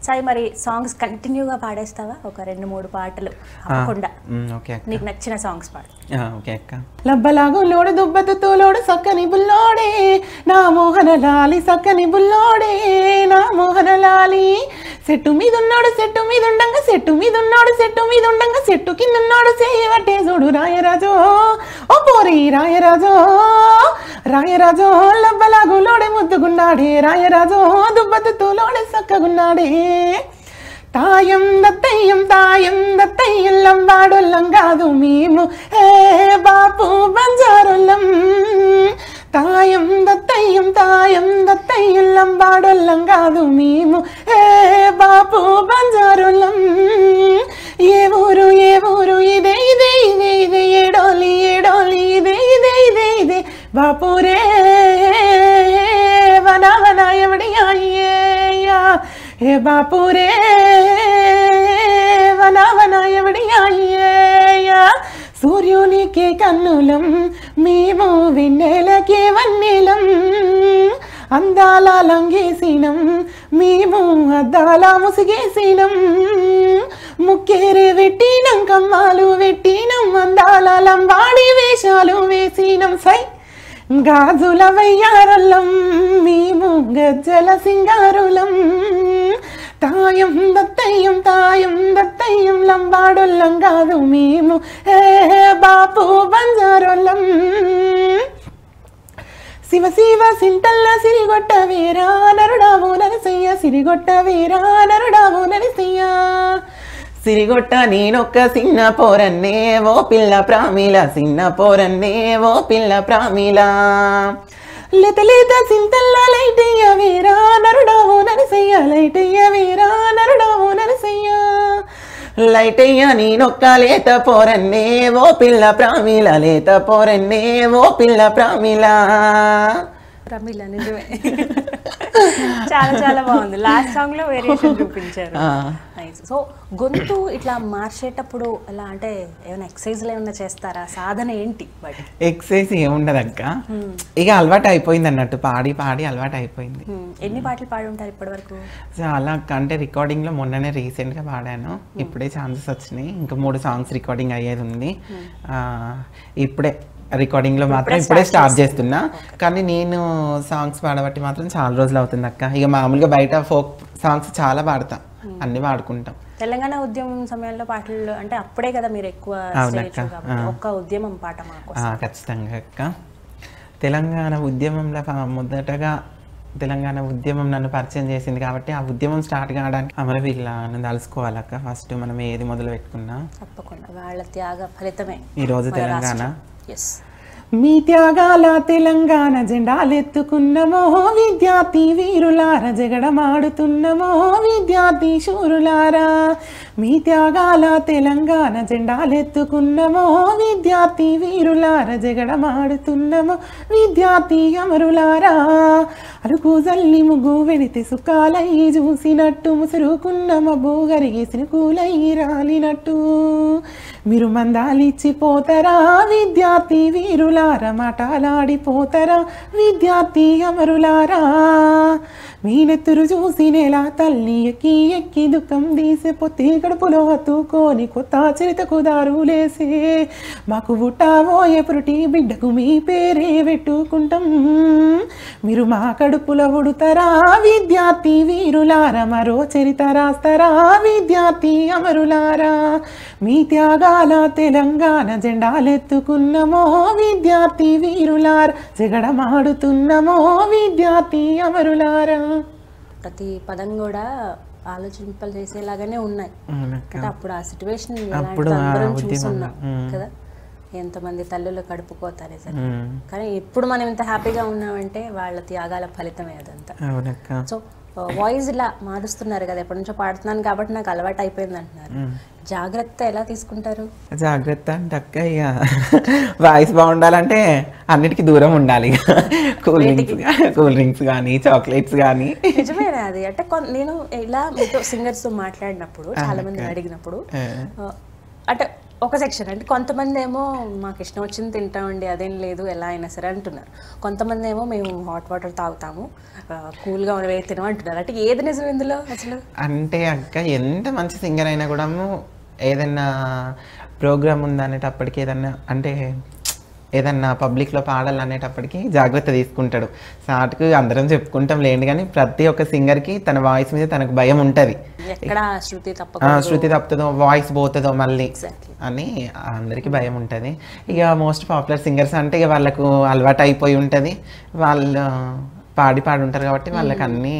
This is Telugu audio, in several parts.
సాయి మరి సాంగ్స్ కంటిన్యూగా పాడేస్తావా ఒక రెండు మూడు పాటలు తప్పకుండా మ్, ఓకే అక్క నీకు నచ్చిన సాంగ్స్ పాడు ఆ, ఓకే అక్క లబ్బలాగు లోడు దుబ్బతు తోలోడు సక్కని బుల్లోడే నా మోహన లాలి సక్కని బుల్లోడే నా మోహన లాలి చెట్టు మీద ఉన్నాడు చెట్టు మీద ఉండంగా చెట్టు మీద ఉన్నాడు చెట్టు మీద ఉండంగా చెట్టు కింద ఉన్నాడు చేయవట్టే చూడు రాయరాజో ఓ పోరి రాయరాజో రాయరాజో లబ్బలాగు లోడే ముద్దుగున్నాడే రాయరాజో దుబ్బతు తోలోడే సక్కగున్నాడే తాయం దత్తయ్యం తాయం దత్తయ్యల్లం వాడొల్లం కాదు మేము ఏ బాపు బంజారుల్లం తాయం దత్తయ్యం తాయం దత్తయ్యల్లం వాడొల్లం కాదు మేము ఏ బాపు బంజారుల్లం ఏ ఊరు ఏ ఊరు ఇదే ఇదే ఇదే ఇదే ఏడోలి ఏడోలి ఇదే ఇదే ఇదే ఇదే బాపురే వన వన ఎవడి అయ్యేయా ఏ బాపురే వన వన ఎవడి అయ్యేయా సూర్యునికి కన్నులం మేము వెన్నెలకి వన్నెలం అందాల లంగేసినం మేము అద్దాల ముసిగేసినం ముక్కేరే పెట్టినం కమ్మాలు పెట్టినం అందాల లంబాడి వేషాలు వేసినం సై గాజుల వయ్యారల్లం మేము గజ్జల సింగారులం తాయం దత్తయ్యం తాయం దత్తయ్యం లంబాడొల్లం కాదు మేము ఏ బాపు బంజారొల్లం శివ శివ సింటల్ల సిరిగొట్ట వీరా నరుడావు నరసయ్య సిరిగొట్ట వీరా నరుడావు నరసయ్య సిరిగొట్ట నేనొక్క చిన్న పోరన్నే ఓ పిల్ల ప్రామిల చిన్న పోరన్నే ఓ పిల్ల ప్రామిల లేత లేత సింతల్ల లైటయ్య వీరా నరుడావు నరసయ్య లైటయ్య వీరా నరుడావు నరసయ్య లైటయ్య నేనొక్క లేత పోరన్నే ఓ పిల్ల ప్రామిల లేత పోరన్నే ఓ పిల్ల ప్రామిల ప్రమిళ నిజమే చాలా చాలా బాగుంది లాస్ట్ సాంగ్ లో వేరియేషన్ చూపించారు ఆ. సో గొంతు ఇట్లా మార్చేటప్పుడు ఎలా అంటే ఏమైనా ఎక్సర్సైజ్లు ఏమైనా చేస్తారా సాధన ఏంటి వాటి ఎక్సైజ్ ఏముండదు అక్క ఇక అలవాటు అయిపోయింది అన్నట్టు పాడి పాడి అలవాటు అయిపోయింది హ్మ్. ఎన్ని పాటలు పాడి ఉంటారు ఇప్పటి వరకు చాలా అక్క. అంటే రికార్డింగ్లో మొన్ననే రీసెంట్గా పాడాను ఇప్పుడే ఛాన్సెస్ వచ్చినాయి ఇంకా మూడు సాంగ్స్ రికార్డింగ్ అయ్యేది ఉంది ఆ, ఇప్పుడే రికార్డింగ్లో మాత్రం ఇప్పుడే స్టార్ట్ చేస్తున్నా కానీ నేను సాంగ్స్ పాడబట్టి మాత్రం చాలా రోజులు అవుతుంది అక్క ఇక మామూలుగా బయట ఫోక్ సాంగ్స్ చాలా పాడతాం అన్ని పాడుకుంటాం తెలంగాణ ఉద్యమం సమయంలో పాటలు అంటే అప్పుడే కదా మీరు ఎక్కువ అవునక్క. stage కాబట్టి ఒక్క ఉద్యమం పాట మాకు ఆ, ఖచ్చితంగా అక్క తెలంగాణ ఉద్యమంలో ఫ- మొదటగా తెలంగాణ ఉద్యమం నన్ను పరిచయం చేసింది కాబట్టి ఆ ఉద్యమం స్టార్ట్ కావడానికి అమరవీళ్ళను తలుసుకోవాలక్క ఫస్ట్ మనం ఏది మొదలు పెట్టుకున్నా తప్పకుండా వాళ్ళ త్యాగ ఫలితమే ఈరోజు తెలంగాణ ఎస్ మీ త్యాగాల తెలంగాణ జెండాలెత్తుకున్నమో విద్యార్థి వీరులార జగడమాడుతున్నమో విద్యార్థి శూరులారా మీ త్యాగాల తెలంగాణ జెండాలెత్తుకున్నమో విద్యార్థి వీరులార జగడమాడుతున్నమో విద్యార్థి అమరులారా అరుకు జల్లి ముగ్గు వెడితే సుఖాలయ్యి చూసినట్టు ముసురుకున్న మబ్బు గరిగి సినుకులయ్యి రాలినట్టు మీరు మందాలిచ్చిపోతారా విద్యార్థి వీరులారా మాటలాడిపోతారా విద్యార్థి అమరులారా మీ నెత్తురు చూసి నెలా తల్లి ఎక్కి ఎక్కి దుఃఖం తీసే పొత్తి గడుపులో హత్తుకొని కొత్త చరితకు దారులేసే మాకు పుట్టావోయే పురుటి బిడ్డకు మీ పేరే పెట్టుకుంటాం మీరు మా కడుపులో ఉడుతారా విద్యార్థి వీరులారా మరో చరిత రాస్తారా విద్యార్థి అమరులారా మీ త్యాగాల తెలంగాణ జెండాలెత్తుకున్నమో విద్యార్థి వీరులారా జగడమాడుతున్నమో విద్యార్థి అమరులారా ప్రతి పదం కూడా ఆలోచింపలు చేసేలాగానే ఉన్నాయి అవునక్క. అంటే అప్పుడు ఆ సిచ్యువేషన్ అప్పుడు ఆ అందరం ఉద్యమం, చూస్తున్నాం మ్. కదా ఎంతమంది తల్లులు కడుపుకోతారే సరే మ్మ్. కానీ ఇప్పుడు మనం ఇంత హ్యాపీగా ఉన్నామంటే వాళ్ళ త్యాగాల ఫలితమే అదంతా అవునక్క సో వాయిస్ ఇలా మారుస్తున్నారు కదా ఎప్పటి నుంచో పాడుతున్నాను కాబట్టి నాకు అలవాటు అయిపోయింది అంటున్నారు జాగ్రత్త ఎలా తీసుకుంటారు జాగ్రత్త అంటే అక్క ఇక వాయిస్ బాగుండాలంటే అన్నిటికీ దూరం ఉండాలి ఇక కూల్ డ్రింక్స్ కూల్ డ్రింక్స్ కానీ చాక్లెట్స్ కానీ నిజమేనా అది అంటే కొన్- నేను ఇలా మీతో సింగర్స్ తో మాట్లాడినప్పుడు చాలా మంది అడిగినప్పుడు ఆ. ఆ, అంటే ఒక సెక్షన్ అంటే కొంతమంది ఏమో మాకు ఇష్టం వచ్చింది తింటామండి అదేం లేదు ఎలా అయినా సరే అంటున్నారు కొంతమంది ఏమో మేము హాట్ వాటర్ తాగుతాము కూల్గా ఉన్నవే తినమంటున్నారు అంటే ఏది నిజం ఇందులో అసలు అంటే అక్క ఎంత మంచి సింగర్ అయినా కూడా ఏదన్నా ప్రోగ్రామ్ ఉందనేటప్పటికి ఏదన్నా అంటే ఏదన్నా పబ్లిక్లో పాడాలనేటప్పటికి జాగ్రత్త తీసుకుంటాడు సాటుకు అందరం చెప్పుకుంటాం లేండి కానీ ప్రతి ఒక్క సింగర్కి తన వాయిస్ మీద తనకు భయం ఉంటుంది ఎక్కడ శృతి తప్ప శృతి తప్పుతుందో వాయిస్ పోతుందో మళ్ళీ Exactly. అని అందరికీ భయం ఉంటుంది ఇక మోస్ట్ పాపులర్ సింగర్స్ అంటే ఇక వాళ్ళకు అలవాటు అయిపోయి ఉంటుంది వాళ్ళు పాడి పాడి ఉంటారు కాబట్టి వాళ్ళకి అన్నీ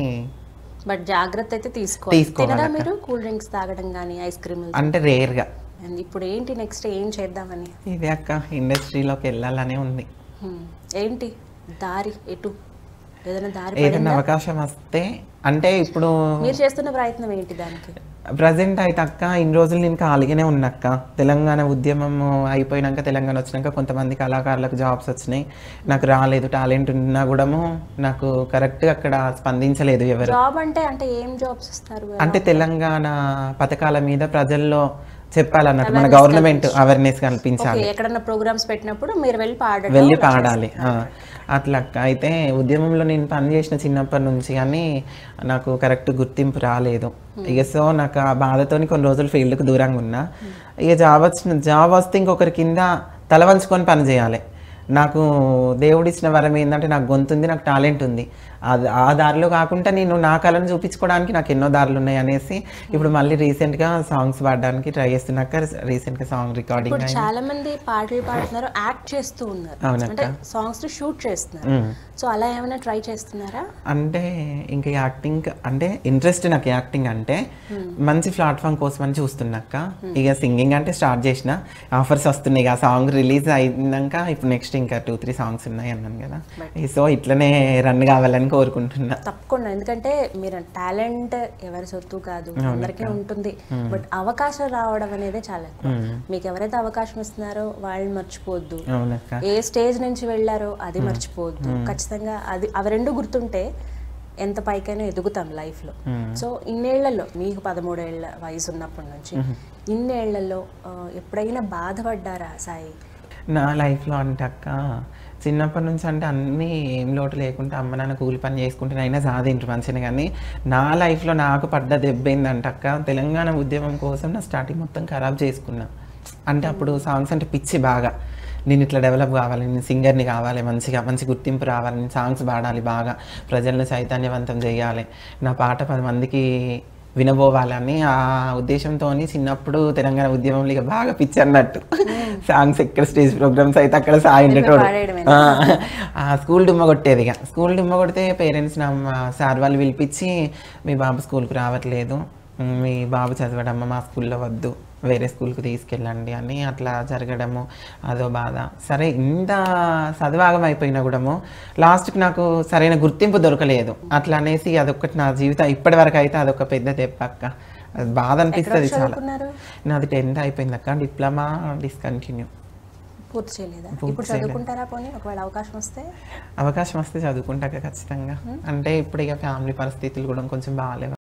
బట్ జాగ్రత్త అయితే తీసుకోవాలి తీసుకోవాలి తినరా అక్క. మీరు కూల్ డ్రింక్స్ తాగడం కానీ ఐస్ క్రీమ్ అంటే రేర్గా ఇప్పుడు ఏంటి నెక్స్ట్ ఏం చేద్దామని ఇది అక్క ఇండస్ట్రీలోకి వెళ్ళాలనే ఉంది హ్మ్. ఏంటి దారి ఎటు ఏదైనా దారి ఏదైనా పడిందా? అవకాశం వస్తే అంటే ఇప్పుడు మీరు చేస్తున్న ప్రయత్నం ఏంటి దానికి ప్రజెంట్ అయితే అక్క ఇన్ని రోజులు నేను ఖాళీగానే ఉన్నక్క తెలంగాణ ఉద్యమం అయిపోయినాక తెలంగాణ వచ్చినాక కొంతమంది కళాకారులకు జాబ్స్ వచ్చినాయి నాకు రాలేదు టాలెంట్ ఉన్నా కూడా నాకు కరెక్ట్గా అక్కడ స్పందించలేదు ఎవరు జాబ్ అంటే అంటే ఏం జాబ్స్ ఇస్తారు అంటే తెలంగాణ పథకాల మీద ప్రజల్లో చెప్పాలన్నట్టు మన గవర్నమెంట్ అవేర్నెస్ కల్పించాలి ఓకే ఎక్కడన్నా ప్రోగ్రామ్స్ పెట్టినప్పుడు మీరు వెళ్ళి పాడడం వెళ్ళి పాడాలి ఆ. అట్లా అక్క. అయితే ఉద్యమంలో నేను పని చేసిన చిన్నప్పటి నుంచి కానీ నాకు కరెక్ట్ గుర్తింపు రాలేదు ఇక సో నాకు ఆ బాధతోని కొన్ని రోజులు ఫీల్డ్కి దూరంగా ఉన్నా ఇక జాబ్ వచ్చిన జాబ్ వస్తే ఇంకొకరి కింద తల వంచుకొని పని చేయాలి నాకు దేవుడిచ్చిన వరం ఏంటంటే నాకు గొంతు ఉంది నాకు టాలెంట్ ఉంది అది ఆ దారిలో కాకుండా నేను నా కళను చూపించుకోవడానికి నాకు ఎన్నో దారులు ఉన్నాయి అనేసి ఇప్పుడు మళ్ళీ రీసెంట్గా సాంగ్స్ పాడడానికి ట్రై చేస్తున్నాక రీసెంట్గా సాంగ్ రికార్డింగ్ ఇప్పుడు చాలా మంది పాటలు పాడుతున్నారు యాక్ట్ చేస్తూ ఉన్నారు అవునక్క. అంటే సాంగ్స్ ని షూట్ చేస్తున్నారు సో అలా ఏమైనా ట్రై చేస్తున్నారా అంటే ఇంకా యాక్టింగ్ అంటే ఇంట్రెస్ట్ నాకు యాక్టింగ్ అంటే మంచి ప్లాట్ఫామ్ కోసం అని చూస్తున్నాక ఇక సింగింగ్ అంటే స్టార్ట్ చేసిన ఆఫర్స్ వస్తున్నాయి ఇక సాంగ్ రిలీజ్ అయినాక ఇప్పుడు నెక్స్ట్ ఇంకా టూ త్రీ సాంగ్స్ ఉన్నాయి అన్నాను కదా సో ఇట్లనే రన్ కావాలని కోరుకుంటున్నా తప్పకుండా ఎందుకంటే మీరు టాలెంట్ ఎవరి సొత్తు కాదు అందరికీ ఉంటుంది బట్ అవకాశం రావడం అనేది చాలా ఎక్కువ మీకు ఎవరైతే అవకాశం ఇస్తున్నారో వాళ్ళని మర్చిపోవద్దు అవునక్క ఏ స్టేజ్ నుంచి వెళ్ళారో అది మర్చిపోవద్దు ఖచ్చితంగా అది అవి రెండు గుర్తుంటే ఎంత పైకైనా ఎదుగుతాం లైఫ్లో సో ఇన్నేళ్లలో మీకు పదమూడేళ్ల వయసు ఉన్నప్పటి నుంచి ఇన్నేళ్లలో ఆ, ఎప్పుడైనా బాధపడ్డారా సాయి నా లైఫ్లో అంటే అక్క చిన్నప్పటి నుంచి అంటే అన్నీ ఏం లోటు లేకుండా అమ్మ నాన్న కూలి పని చేసుకుంటే అయినా సాధించు మంచిగా కానీ నా లైఫ్లో నాకు పడ్డ దెబ్బ ఏందంటే అక్క తెలంగాణ ఉద్యమం కోసం నా స్టార్టింగ్ మొత్తం ఖరాబ్ చేసుకున్నా అంటే అప్పుడు సాంగ్స్ అంటే పిచ్చి బాగా నేను ఇట్లా డెవలప్ కావాలి నేను సింగర్ని కావాలి మంచిగా మంచి గుర్తింపు రావాలి నేను సాంగ్స్ పాడాలి బాగా ప్రజలను చైతన్యవంతం చేయాలి నా పాట పది మందికి వినబోవాలని ఆ ఉద్దేశంతో చిన్నప్పుడు తెలంగాణ ఉద్యమంలో ఇక బాగా పిచ్చి అన్నట్టు సాంగ్స్ ఎక్కడ స్టేజ్ ప్రోగ్రామ్స్ అయితే అక్కడ సాయి ఉండేటోడు పాడేయడమేనా? ఆ, ఆ స్కూల్ డుమ్మ కొట్టేది ఇక స్కూల్ డుమ్మ కొడితే పేరెంట్స్ నా సార్ వాళ్ళు పిలిపించి మీ బాబు స్కూల్కి రావట్లేదు ఉమ్, మీ బాబు చదవడమ్మ మా స్కూల్లో వద్దు వేరే స్కూల్కి తీసుకెళ్ళండి అని అట్లా జరగడము అదో బాధ సరే ఇంత చదవాగం అయిపోయినా కూడాము లాస్ట్కి నాకు సరైన గుర్తింపు దొరకలేదు అట్లా అనేసి అదొకటి నా జీవితం ఇప్పటి వరకు అయితే అదొక పెద్ద తెప్పక్క అది బాధ అనిపిస్తుంది చాలా చదువుకున్నారు నాది టెన్త్ అయిపోయింది అక్క డిప్లొమా డిస్కంటిన్యూ పూర్తి చేయలేదా పూర్తి ఇప్పుడు చదువుకుంటారా పోనీ ఒకవేళ అవకాశం వస్తే అవకాశం వస్తే చదువుకుంటాక ఖచ్చితంగా అంటే ఇప్పుడు ఇక ఫ్యామిలీ పరిస్థితులు కూడా కొంచెం బాగాలేవు